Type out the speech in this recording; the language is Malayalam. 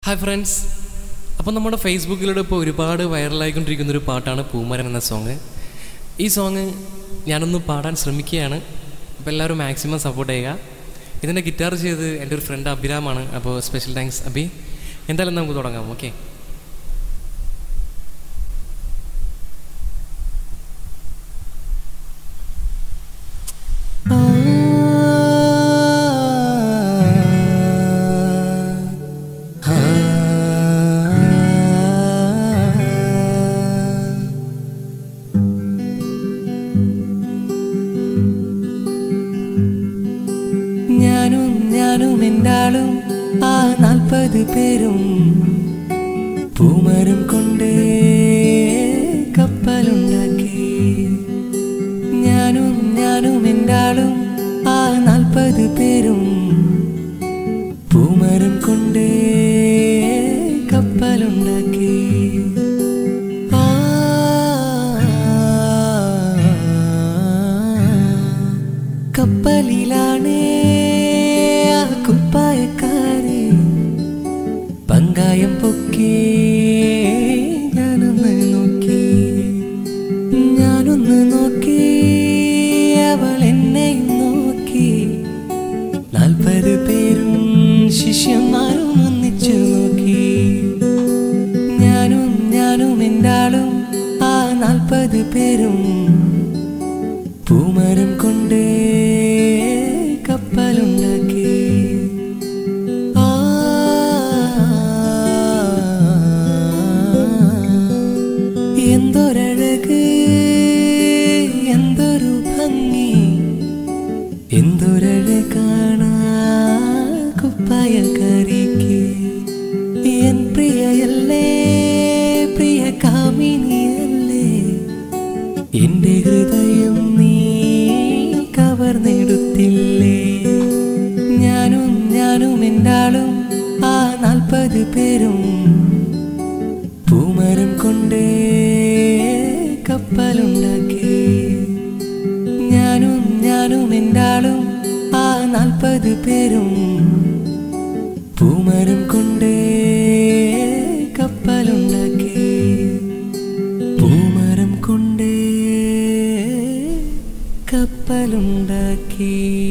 ഹായ് ഫ്രണ്ട്സ് അപ്പോൾ നമ്മുടെ ഫേസ്ബുക്കിലൂടെ ഇപ്പോൾ ഒരുപാട് വൈറലായിക്കൊണ്ടിരിക്കുന്ന ഒരു പാട്ടാണ് പൂമരൻ എന്ന സോങ് ഈ സോങ് ഞാനൊന്ന് പാടാൻ ശ്രമിക്കുകയാണ് അപ്പോൾ എല്ലാവരും മാക്സിമം സപ്പോർട്ട് ചെയ്യുക ഇതിൻ്റെ ഗിറ്റാർ ചെയ്തത് എൻ്റെ ഒരു ഫ്രണ്ട് അഭിരാമാണ് അപ്പോൾ സ്പെഷ്യൽ താങ്ക്സ് അഭി എന്തായാലും നമുക്ക് തുടങ്ങാം ഓക്കെ ഞാനും ഞാനും എന്താളും ആ നാൽപ്പത് പേരും പൂമരം കൊണ്ട് കപ്പലുണ്ടാക്കി ഞാനും ഞാനും എന്താളും ആ നാൽപ്പത് പേരും പൂമരം കൊണ്ട് കപ്പലുണ്ടാക്കി ആ കപ്പലിലാണ് ആ കുപ്പായക്കാരി പങ്കായം പൊക്കി ഞാനൊന്ന് നോക്കി ഞാനൊന്ന് നോക്കി അവൾ എന്നെയും നോക്കി നാൽപ്പത് പേരും ശിഷ്യന്മാരും ഒന്നിച്ചു നോക്കി ഞാനും ഞാനും എന്താളും ആ നാൽപ്പത് പേരും പൂമരം കൊണ്ട് കപ്പലുണ്ടാക്കി ആ എന്തൊരഴക് എന്തൊരു ഭംഗി എന്തൊരഴകാണ് കുപ്പായക്കാരിക്ക് എൻ പ്രിയയല്ലേ പ്രിയ കാമിനിയല്ലേ എന്റെ ഹൃദയം നീ കവർന്നെടുത്തില്ലേ ഞാനും ഞാനും എന്താളും ആ നാൽപ്പത് പേരും പൂമരം കൊണ്ട് കപ്പലുണ്ടാക്കി ഞാനും ഞാനും എന്താളും ആ നാൽപ്പത് പേരും പൂമരം കൊണ്ട് കപ്പലുണ്ടാക്കി പൂമരം കൊണ്ട് കപ്പലുണ്ടാക്കി